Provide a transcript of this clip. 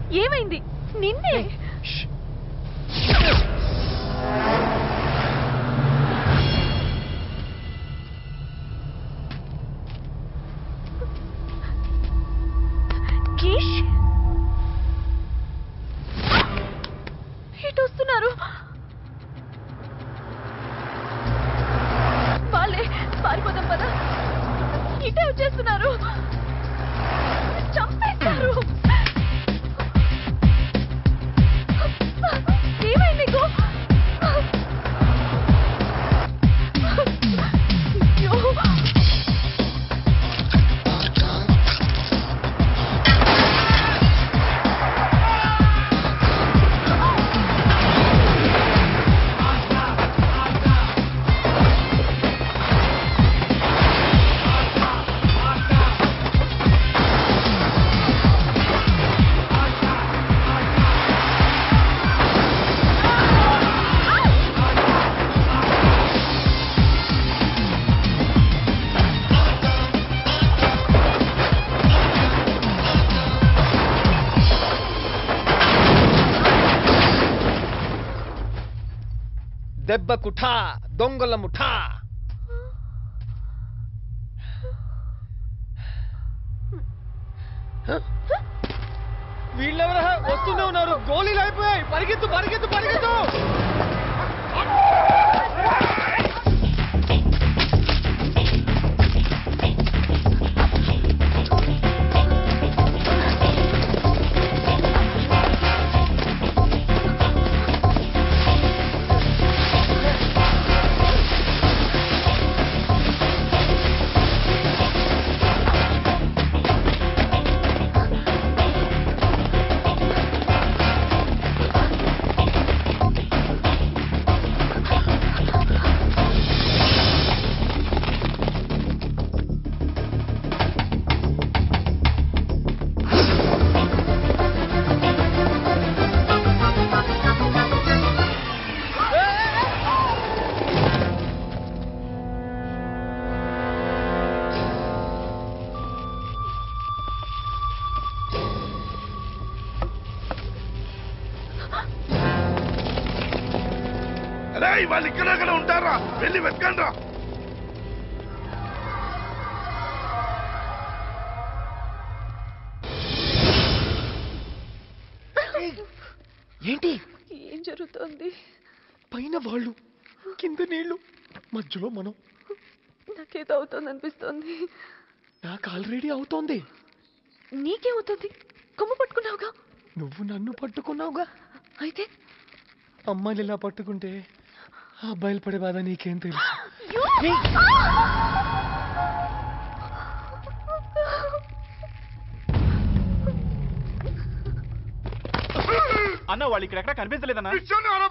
ఏమైంది నిన్నే కీష్ ఇటు వస్తున్నారు వాళ్ళే పారిపోదాం పదా ఇటే వచ్చేస్తున్నారు చంపేస్తారు ఏమైంది నీకు అయ్యో దెబ్బ కుఠా దొంగల ముఠా వీళ్ళెవరా వస్తూనే ఉన్నారు గోళీలు అయిపోయాయి పరిగెత్తు పరిగెత్తు పరిగెత్తు రేయ్ వాళ్ళు ఇక్కడక్కడ ఉంటారా వెళ్ళి వెతకండి రా ఏంటి ఏం జరుగుతోంది పైన వాళ్ళు కింద నీళ్లు మధ్యలో మనం నాకేదో అవుతుంది అనిపిస్తోంది నాకు ఆల్రెడీ అవుతోంది నీకేమవుతుంది కొమ్ము పట్టుకున్నావుగా నువ్వు నన్ను పట్టుకున్నావుగా అయితే అమ్మాయిలు ఇలా పట్టుకుంటే ఆ అబ్బాయిలు పడే బాధ నీకేం తెలుసు యూ! అన్న వాళ్ళు ఇక్కడ ఎక్కడ కనిపించలేదన్నా నిల్చోని రా